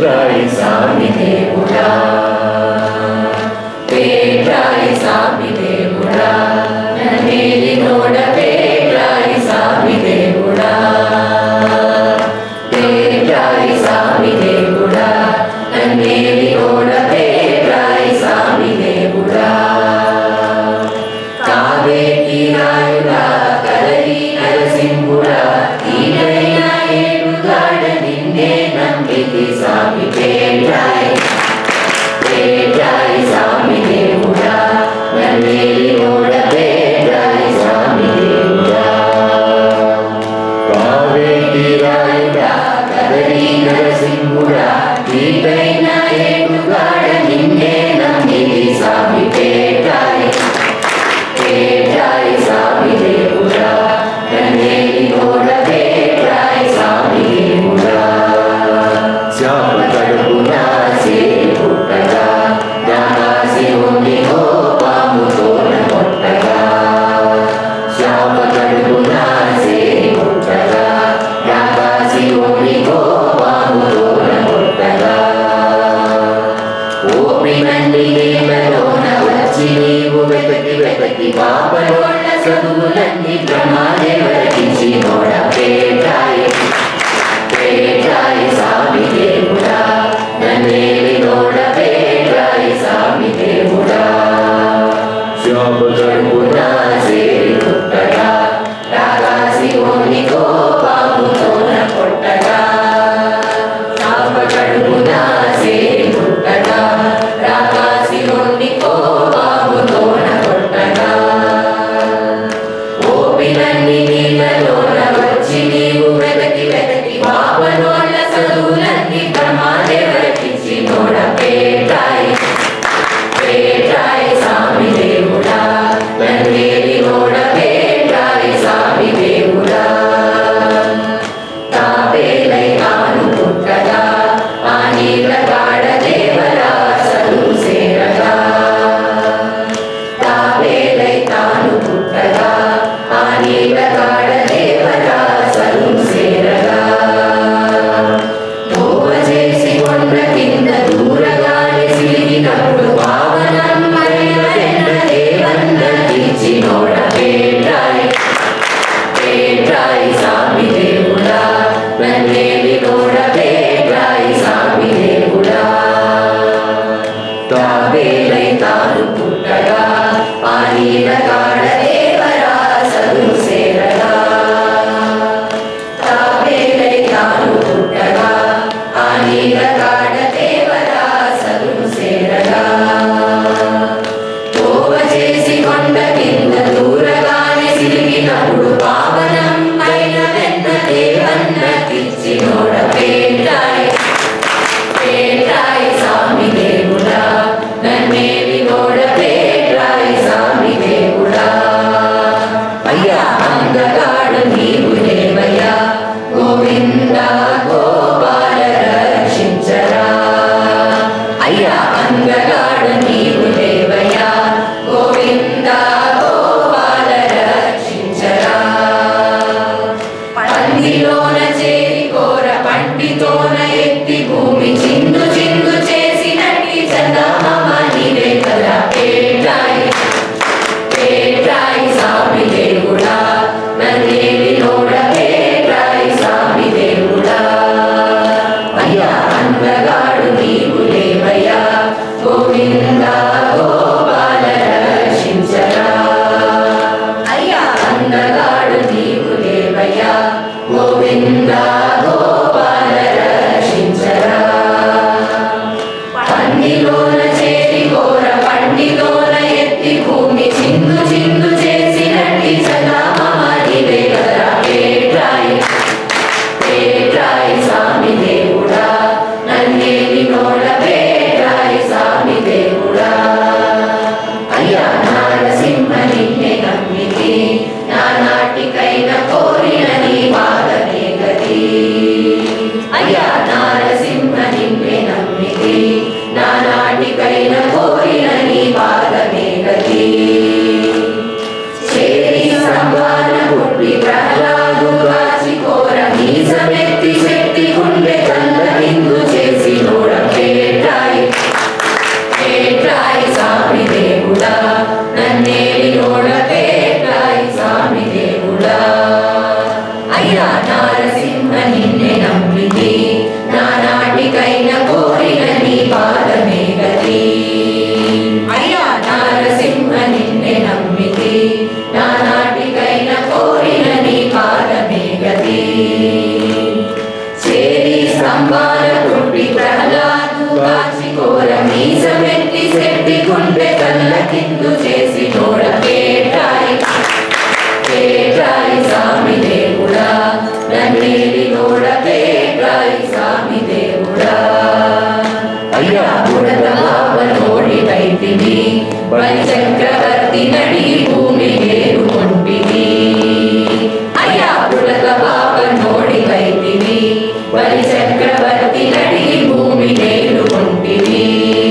పేట్రాయి సామి దేవుడా పేట్రాయి సామి దేవుడా నన్నేలి నోడ పేట్రాయి సామి దేవుడా పేట్రాయి సామి దేవుడా నన్నేలి నోడ పేట్రాయి సామి దేవుడా కావేటి రాయుడా కదలి నరసింహుడా ఈడైన ఏడుగాడ నిన్నే నమ్మితి సామి పేట్రాయి పేట్రాయి సామి దేవుడా నన్నేలి నోడ పేట్రాయి సామి దేవుడా కావేటి రాయుడా కదలి నరసింహుడా ఈడైన ఏడుగాడ నిన్నే నమ్మితి సామి పేట్రాయి పేట్రాయి సామి దేవుడా నన్నేలి నోడ పేట్రాయి సామి దేవుడా శ్యామ కడుపున సేరి పుట్టగా దాసి ఉంది పాము తోన కొట్టగా శ్యామ కడుపున సేరి పుట్టగా దాసి ఉంది పాము తోన కొట్టగా ఓపినండి నీళ్ళలోన వచ్చి నీవు వెతకి వెతకి పాపలోళ్ళ చదువులన్నీ బ్రహ్మానే వరకించి నోడ పేటాయి పేటాయి సామి దేవుడా నన్నేలి నోడ పేటాయి సామి దేవుడా శోభ గడుపున సేరి పుట్టగా రాగాసి ఓని కోపాముతోన కొట్టగా శాప కడుపున సేరి పుట్టగా రాగాసి ఓని కోపాముతోన కొట్టగా ఓపినన్ని నీళ్ళలోన వచ్చి నీవు వెతకి వెతకి పాపనోళ్ళ చదువులన్నీ ప్రమాదే వరకించి నోడ పేటాయి పేటాయి సామి దేవుడా నన్నేలి నోడ పేటాయి సామి దేవుడా తాపేలై తాను పుట్టగా ఆ నీళ్ళ కాడ దేవరా చదువు సేరగా తాపేలై తాను పుట్టగా ఆ నీళ్ళ కాడ దేవరా చదువు సేరగా తోవ చేసి కొండ కింద దూరగాలి సిరిగినప్పుడు పావనమ్మయ్య వెన్న దేవన్న తీర్చినోడ పేటాయి పేటాయి సామి దేవుడా నన్నేలి నోడ పేటాయి సామి దేవుడా తాబేలై తాను పుట్టగా ఆ నీల కాడ దేవరా చదువు సేరగా తాబేలై తాను పుట్టగా ఆ నీల కాడ దేవరా చదువు సేరగా తోవ చేసి కొండ కింద దూరగానే సిరిగినప్పుడు పావనం పైన వెన్న దేవన్న తెచ్చినోడ పేటాయి పేటాయి సామి దేవుడా నన్నేవి నోడ పేటాయి సామి దేవుడా అయ్యా అందగాడు నీవు దేవయ్యా గోవింద గోపాల రక్షించరా అయ్యా అందగాడు నీవు దేవయ్యా గోవింద గోపాల రక్షించరా పందిలోన చేరి కోర పండితోన ఎత్తి భూమి చిందు చిందు చేసినట్టి చందమామ నీవే కదా పేటాయి పేటాయి సామి దేవుడా నన్నేలి నోడ పేటాయి సామి దేవుడా అయ్యా అందగాడు నీవు లేవయ్యా గోవింద గోపాల రక్షించరా అయ్యా అందగాడు నీవు లేవయ్యా గోవింద గోపాల రక్షించరా పండిలోన చేరి కోర పండిలోన ఎత్తి భూమి చిందు చిందు చేసినట్టి చందమామనివే కదా పేట్రాయి పేట్రాయి సామి దేవుడా నన్నేలి నోడ పేట్రాయి సామి దేవుడా అయ్యా నారసింహ నిన్నే నమ్మితి నా నాటికైన కోరిన నీ వాదనే గతి కిందు చేసి నోడ పేట్రాయి పేట్రాయి స్వామి దేవుడా నన్నేలి నోడ పేట్రాయి స్వామి దేవుడా అయ్యా పుడత బాబ నోడి వైతిని బలి చక్రవర్తి నడి భూమి ఏరుకొంటిని అయ్యా పుడత బాబ నోడి వైతిని బలి చక్రవర్తి నడి భూమి ఏరుకొంటిని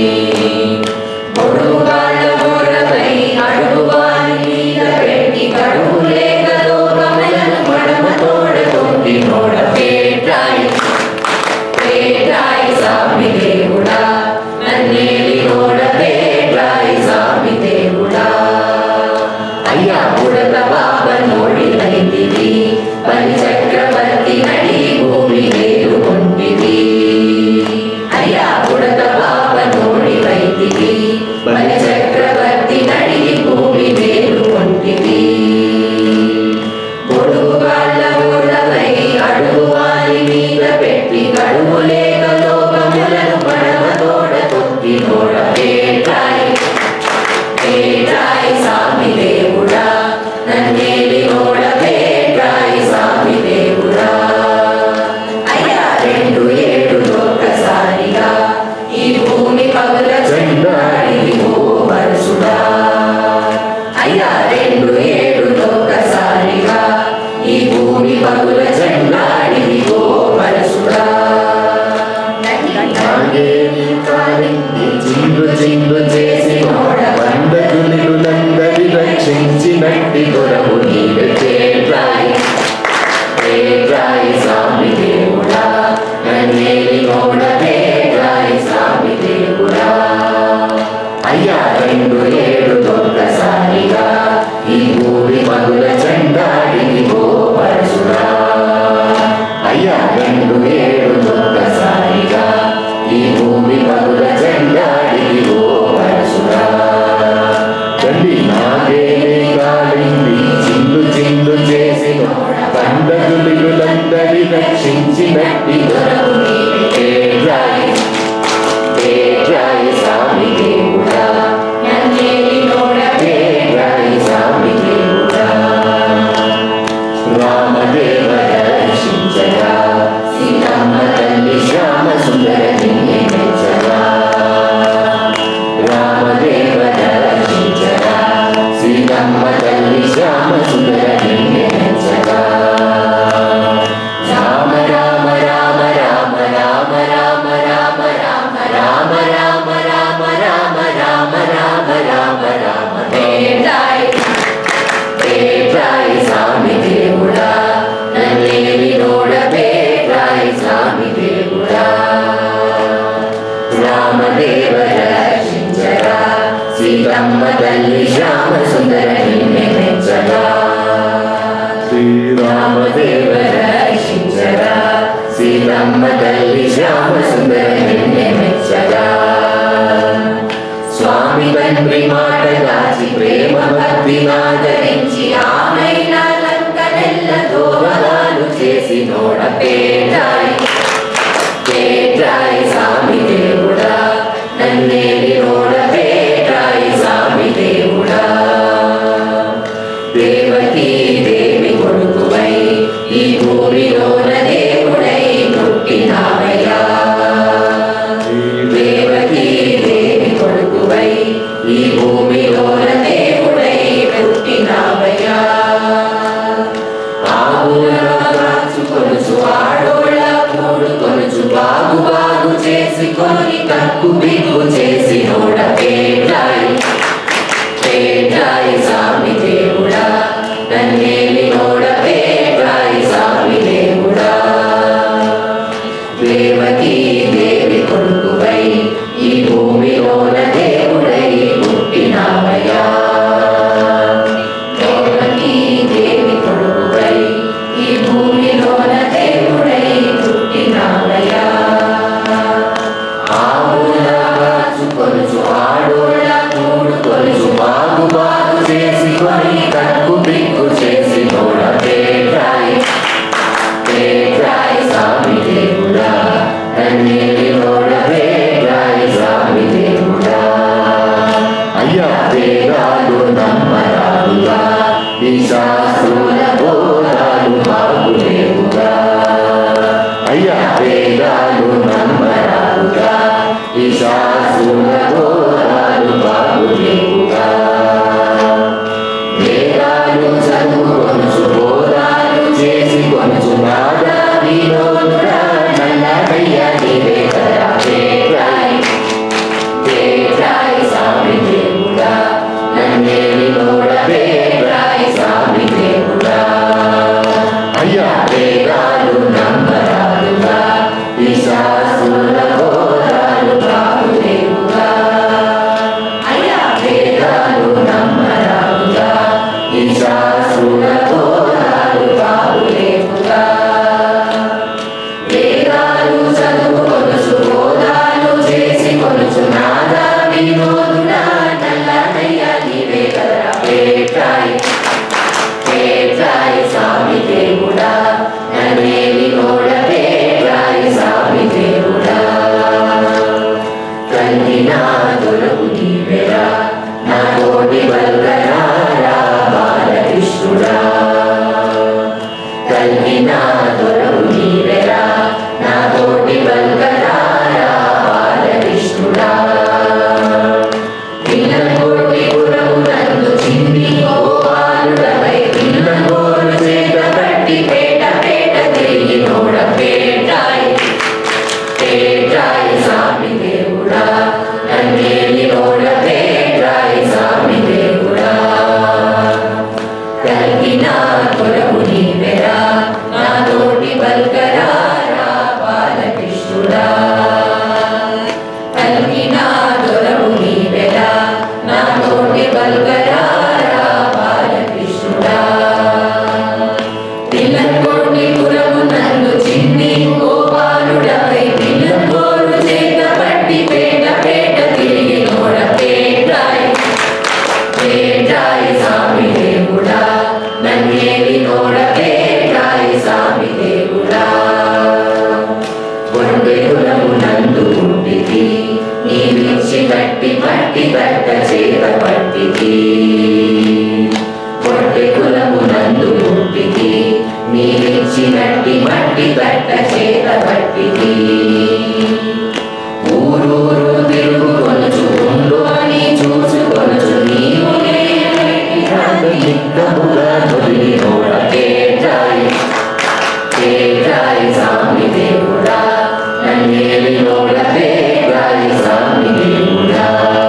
పొడుగాళ్ళ గోడపై అడుగువాని మీద పెట్టి కడుగు లేక లోకములను మడమ తోడ తొండి నోడ పేట్రాయి పేట్రాయి స్వామి దేవుడా నన్నేలి నోడ పేట్రాయి స్వామి దేవుడా అయ్యా పుడత బాబ నోడి రైతివి బలి చక్రవర్తి నడి భూమి ఏరుకొంటివి అయ్యా పుడత బాబ నోడి రైతివి బలి చక్రవర్తి నడి భూమి ఏరుకొంటివి పొడుగుగాళ్ళ గోడపై అడుగు వారి మీద పెట్టి కడుగు లేక లోకములను పడవ తోడ తొక్కి నోడ పేట్రాయి పేట్రాయి స్వామి దేవుడా నన్నేలి నోడ పేట్రాయి స్వామి దేవుడా అయ్యా రెండు ఏడు ఒక్కసారిగా ఈ భూమి పగుల చెండాడి ఓ పరశుడా అయ్యా రెండు ఏడు ఒక్కసారిగా ఈ భూమి పగుల చెండాడి ఓ పరశుడా నాగేని కాలింది చిందు చిందు చేసి నోడ బండగులిలందరి రక్షించినట్టి దొరవు నీవే పేట్రాయి పేట్రాయి స్వామి దేవుడా నన్నేలి నోడ పేట్రాయి స్వామి దేవుడా అయ్యా రెండు ఏడు ఒక్కసారిగా ఈ భూమి పగుల చెండాడి ఓ పరశురా అయ్యా రెండు ఏడు ఒక్కసారిగా ఈ భూమి పగుల చెండాడి ఓ పరశురా తండ్రి నాగేని కాలింది చిందు చిందు చేసి నోడ బండగులిలందరి రక్షించినట్టి దొరవు నీవే పేట్రాయి పేట్రాయి స్వామి దేవుడా నన్నేలి నోడ పేట్రాయి స్వామి దేవుడా రామదేవ రక్షించగా సీతమ్మ తల్లి శ్యామ సుందర నిన్నే మెచ్చగా రామదేవ రక్షించగా సీతమ్మ తల్లి శ్యామ సుందర నిన్నే మెచ్చగా రామ రామ రామ రామ రామ రామ రామ రామ రామ రామ రామ రామ రామ రామ రామ రామ పేటాయి పేటాయి స్వామి దేవుడా నన్నేమి నోడ పేటాయి స్వామి దేవుడా రామదేవ రక్షించగా సీతమ్మ తల్లి శ్యామ సుందర నిన్నే మెచ్చగా రామదేవ రక్షించగా సీతమ్మ తల్లి శ్యామ సుందర నిన్నే మెచ్చగా స్వామి తండ్రి మాట దాచి ప్రేమ భక్తి నాదరించి ఆమెన లంకనెల్ల దోవగాలు చేసి నోడ పేటాయి పేటాయి స్వామి దేవుడా నన్నేలి నోడ పేటాయి స్వామి దేవుడా దేవకీ దేవి కొడుకువై ఈ భూమిలోన దేవుడై పుట్టినావయ్యా దేవకీ దేవి కొడుకువై ఈ భూమిలోన దేవుడై పుట్టినావయ్యా ఆవులలో కాచుకొనుచు ఆడోళ్ళ కూడు కొనుచు బాగు బాగు చేసి కొని కక్కు బిగ్గు చేసి నోడ పేటాయి పేటాయి స్వామి దేవుడా నన్నేలి నోడ పేటాయి స్వామి దేవుడా అయ్యా వేదాలు నమ్మరాలుగా ఈ శాస్త్రుల బోధాలు బాగులేవుగా అయ్యా వేదాలు నమ్మరాలుగా ఈ శాస్త్రుల బోధాలు బాగులేవుగా వేదాలు చదువు కొలుసు బోధాలు చేసి కొలుసు నాదా వినోదుడా నల్లనయ్య నీవే కదరా పేటాయి పేటాయి స్వామి దేవుడా నన్నేవి నోడ పేటాయి స్వామి దేవుడా కల్లినా దొరకు నీవెరా నా తోటి బల్గరారా బాలకృష్ణుడా కల్లినా దొరకు నీవెరా నా తోటి బల్గరారా బాలకృష్ణుడా పిల్లకోటి పురము నందు చిన్ని గోపాలుడవై పిల్లగోలు చేత పట్టి పేట పేట తిరిగి నోడ పేటాయి పేటాయి స్వామి దేవుడా నన్నేలి నోడ పేటాయి స్వామి దేవుడా కలిగిన కొరకు నీవెరా నా తోటి బల్కరారా బాలకృష్ణుడా కలిగిన దొరవు నీవెరా నా తోటి బల్కరారా బాలకృష్ణుడా పిల్లకోటి పురము నందు చిన్ని గోపాలుడపై పిల్లకోడు చేత పట్టి పేట పేట తిరిగి నోడ పేటాయి పేటాయి స్వామి దేవుడా నన్నేవి నోడ పేటాయి స్వామి దేవుడా ఒంటి కులము నందు ఉంటికి నీవిచ్చి కట్టి పట్టి కట్ట చేత పట్టికి ఒంటి కులము నందు ఉంటికి నీవిచ్చి కట్టి మట్టి కట్ట చేత పట్టికి ఊరూరు తిరుగు కొనుచు ఉండు అని చూసుకొనుచు నీవు నిక్కముగా తొలి నోడ కేటాయి కేటాయి స్వామి దేవుడా నన్నేలి నోడ కేటాయి స్వామి దేవుడా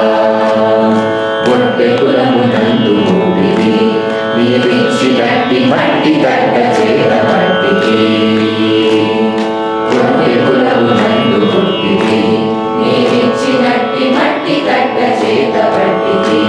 ఒట్టె కులము నందు ఊపిరి నీవిచ్చి కట్టి మట్టి కట్ట చేత మట్టికి ఒట్టె కులము నందు ఊపిరి నీవిచ్చి నట్టి మట్టి కట్ట చేత పట్టికి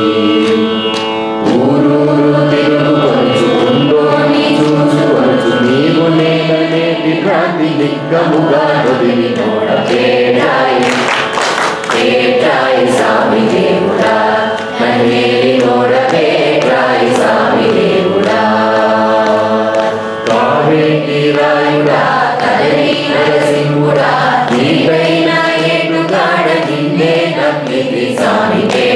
ఊరూరు తిరుగు కొనుచు ఉందో నీ చూసుకొనుచు నీవు నేననేటి భ్రాంతి నిగ్గముగా నొదిలి నోడ పేటాయి పేటాయి స్వామి దేవుడా నన్నేలి నోడ పేటాయి స్వామి దేవుడా కావేటి రాయుడా కదలి నరసింహుడా నీపైన ఏటుగాడ నిన్నే నమ్మితి స్వామి